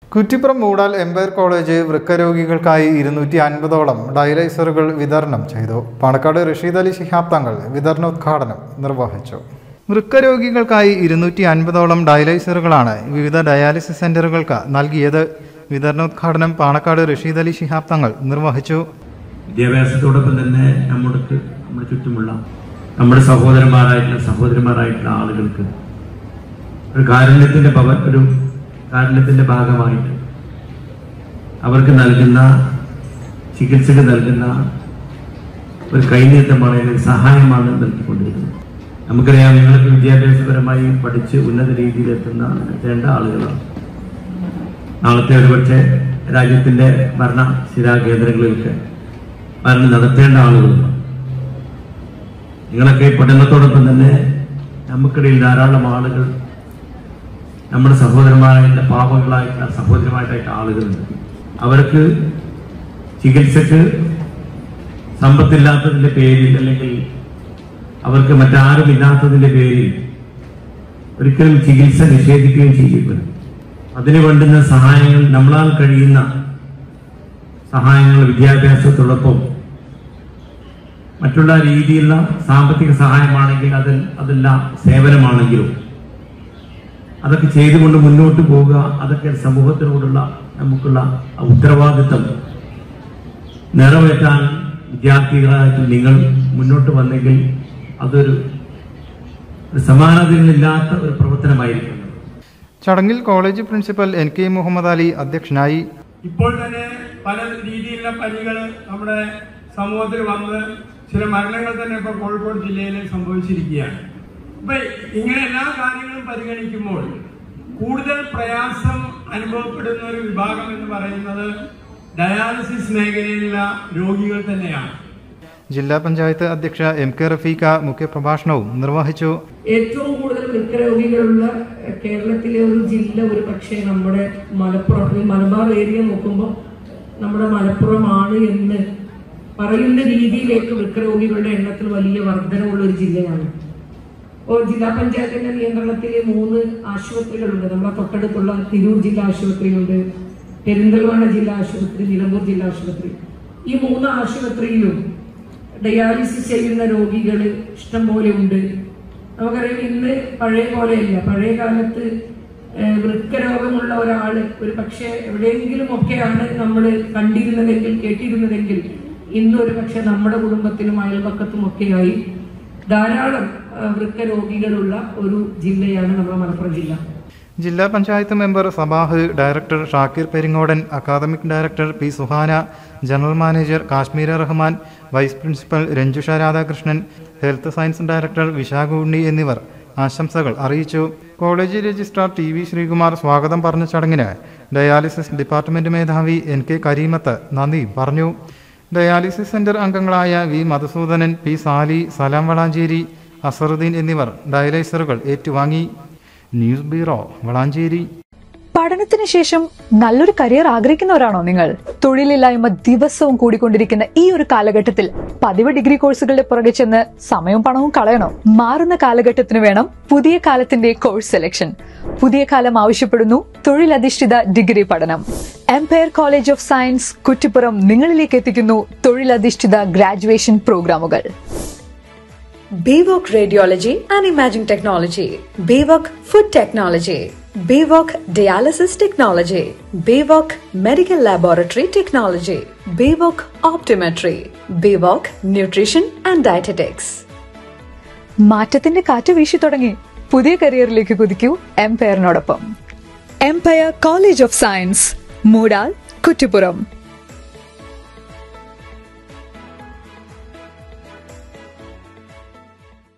Kuttippuram Moodal Empire College വൃക്കരോഗികൾക്കായി ഇരുന്നൂറ്റി അൻപതോളം ഡയലൈസറുകൾ വിതരണം ചെയ്തു പാണക്കാട് റഷീദ് അലി ശിഹാബ് തങ്ങൾ വിതരണോദ്ഘാടനം നിർവഹിച്ചു വൃക്കരോഗികൾക്കായി ഇരുന്നൂറ്റി അൻപതോളം ഡയലൈസറുകളാണ് വിവിധ ഡയാലിസിസ് സെന്ററുകൾക്ക് നൽകിയത് വിതരണോദ്ഘാടനം പാണക്കാട് റഷീദ് അലി ശിഹാബ് തങ്ങൾ നിർവഹിച്ചു വിദ്യാഭ്യാസത്തോടൊപ്പം തന്നെ നമ്മുടെ നമ്മുടെ ചുറ്റുമുള്ള നമ്മുടെ സഹോദരന്മാരായിട്ടുള്ള സഹോദരിമാരായിട്ടുള്ള ആളുകൾക്ക് ഒരു കാരുണ്യത്തിന്റെ പവ ഒരു കാരുണ്യത്തിന്റെ ഭാഗമായിട്ട് അവർക്ക് നൽകുന്ന ചികിത്സക്ക് നൽകുന്ന ഒരു കൈനീട്ടമാണ് അല്ലെങ്കിൽ സഹായമാണ് നൽകിക്കൊണ്ടിരിക്കുന്നത് നമുക്കറിയാം നിങ്ങളൊക്കെ വിദ്യാഭ്യാസപരമായി പഠിച്ച് ഉന്നത രീതിയിൽ എത്തുന്ന എത്തേണ്ട ആളുകളാണ് നാളത്തെ ഒരുപക്ഷെ രാജ്യത്തിന്റെ ഭരണ സ്ഥിരാ കേന്ദ്രങ്ങളിലൊക്കെ ഭരണം നടത്തേണ്ട ആളുകളുമാണ് നിങ്ങളൊക്കെ പഠനത്തോടൊപ്പം തന്നെ നമുക്കിടയിൽ ധാരാളം ആളുകൾ നമ്മുടെ സഹോദരന്മാരായിട്ടുള്ള പാപങ്ങളായിട്ടുള്ള സഹോദരമായിട്ടായിട്ട് ആളുകളുണ്ട് അവർക്ക് ചികിത്സക്ക് സമ്പത്തില്ലാത്തതിന്റെ പേരിൽ അല്ലെങ്കിൽ അവർക്ക് മറ്റാരും ഇല്ലാത്തതിന്റെ പേരിൽ ഒരിക്കലും ചികിത്സ നിഷേധിക്കുകയും ചെയ്യപ്പെടും അതിന് വേണ്ടുന്ന സഹായങ്ങൾ നമ്മളാൽ കഴിയുന്ന സഹായങ്ങൾ വിദ്യാഭ്യാസത്തോടൊപ്പം മറ്റുള്ള രീതിയിലുള്ള സാമ്പത്തിക സഹായമാണെങ്കിൽ അതിൽ അതെല്ലാം സേവനമാണെങ്കിലും അതൊക്കെ ചെയ്തുകൊണ്ട് മുന്നോട്ട് പോവുക അതൊക്കെ സമൂഹത്തിനോടുള്ള നമുക്കുള്ള ആ ഉത്തരവാദിത്തം നിറവേറ്റാൻ വിദ്യാർത്ഥികളായിട്ട് നിങ്ങൾ മുന്നോട്ട് വന്നെങ്കിൽ അതൊരു ഒരു സമാനതകളില്ലാത്ത ഒരു പ്രവർത്തനമായിരിക്കും ചടങ്ങിൽ college principal N K Muhammad Ali അധ്യക്ഷനായി ഇപ്പോൾ തന്നെ പല രീതിയിലുള്ള പനികൾ നമ്മുടെ സമൂഹത്തിൽ വന്ന് ചില മരണങ്ങൾ തന്നെ ഇപ്പൊ കോഴിക്കോട് ജില്ലയിൽ സംഭവിച്ചിരിക്കുകയാണ് അപ്പൊ ഇങ്ങനെ എല്ലാ കാര്യങ്ങളും പരിഗണിക്കുമ്പോൾ കൂടുതൽ പ്രയാസം അനുഭവപ്പെടുന്ന ഒരു വിഭാഗം എന്ന് പറയുന്നത് ഡയാലിസിസ് മേഖലയിലുള്ള രോഗികൾ തന്നെയാണ് ജില്ലാ പഞ്ചായത്ത് അധ്യക്ഷ എം കെ റഫീഖ മുഖ്യപ്രഭാഷണവും നിർവഹിച്ചു ഏറ്റവും കൂടുതൽ വൃക്കരോഗികളുള്ള കേരളത്തിലെ ഒരു ജില്ല ഒരു പക്ഷേ നമ്മുടെ മലപ്പുറം ഈ മലബാർ ഏരിയ നോക്കുമ്പോൾ നമ്മുടെ മലപ്പുറമാണ് എന്ന് പറയുന്ന രീതിയിലേക്ക് വൃക്കരോഗികളുടെ എണ്ണത്തിൽ വലിയ വർധനമുള്ള ഒരു ജില്ലയാണ് ഓ ജില്ലാ പഞ്ചായത്തിന്റെ നിയന്ത്രണത്തിൽ മൂന്ന് ആശുപത്രികളുണ്ട് നമ്മുടെ തൊട്ടടുത്തുള്ള തിരൂർ ജില്ലാ ആശുപത്രിയുണ്ട് പെരിന്തൽമണ്ണ ജില്ലാ ആശുപത്രി നിലമ്പൂർ ജില്ലാ ആശുപത്രി ഈ മൂന്ന് ആശുപത്രിയിലും ഡയാലിസിസ് ചെയ്യുന്ന രോഗികൾ ഇഷ്ടം പോലെ ഉണ്ട് നമുക്കറിയാം ഇന്ന് പഴയ പോലെയല്ല പഴയ കാലത്ത് ഏഹ്, വൃക്കരോഗമുള്ള ഒരാള് ഒരു പക്ഷേ എവിടെയെങ്കിലും ഒക്കെയാണ് നമ്മൾ കണ്ടിരുന്നതെങ്കിൽ കേട്ടിരുന്നതെങ്കിൽ ഇന്ന് ഒരു പക്ഷെ നമ്മുടെ കുടുംബത്തിലും അയൽപക്കത്തും ഒക്കെയായി ധാരാളം ഏഹ്, വൃക്കരോഗികളുള്ള ഒരു ജില്ലയാണ് നമ്മുടെ മലപ്പുറം ജില്ല ജില്ലാ panchayat member Sabah director Shakir Peringodan academic director P Suhana general manager Kashmira Rahman vice principal Ranjusha Radhakrishnan health science director Vishakha Unni എന്നിവർ ആശംസകൾ അറിയിച്ചു college registrar T V Sreekumar സ്വാഗതം പറഞ്ഞ ചടങ്ങിന് ഡയാലിസിസ് ഡിപ്പാർട്ട്മെന്റ് മേധാവി എൻ കെ കരീമത്ത് നന്ദി പറഞ്ഞു ഡയാലിസിസ് സെന്റർ അംഗങ്ങളായ വി മധുസൂദനൻ പി സാലി സലാം വളാഞ്ചേരി അസറുദ്ദീൻ എന്നിവർ ഡയലൈസറുകൾ ഏറ്റുവാങ്ങി ന്യൂസ് ബ്യൂറോ വളാഞ്ചേരി പഠനത്തിന് ശേഷം നല്ലൊരു കരിയർ ആഗ്രഹിക്കുന്നവരാണോ നിങ്ങൾ തൊഴിലില്ലായ്മ ദിവസവും കൂടിക്കൊണ്ടിരിക്കുന്ന ഈ ഒരു കാലഘട്ടത്തിൽ പതിവ് ഡിഗ്രി കോഴ്സുകളുടെ പുറകെ ചെന്ന് സമയവും പണവും കളയണോ മാറുന്ന കാലഘട്ടത്തിന് വേണം പുതിയ കാലത്തിന്റെ കോഴ്സ് സെലക്ഷൻ പുതിയ കാലം ആവശ്യപ്പെടുന്നു തൊഴിലധിഷ്ഠിത ഡിഗ്രി പഠനം Empire College of Science Kuttippuram നിങ്ങളിലേക്ക് എത്തിക്കുന്നു തൊഴിലധിഷ്ഠിത ഗ്രാജുവേഷൻ പ്രോഗ്രാമുകൾ BWOC Radiology and Imaging Technology, BWOC Food Technology, BWOC Dialysis Technology, BWOC Medical Laboratory Technology, BWOC Optometry, BWOC Nutrition and Dietetics. മാറ്റത്തിന്റെ കാറ്റ് വീശി തുടങ്ങി പുതിയ കരിയറിലേക്ക് കുതിക്കൂ എംപയറിനോടൊപ്പം Empire College of Science Moodal Kuttippuram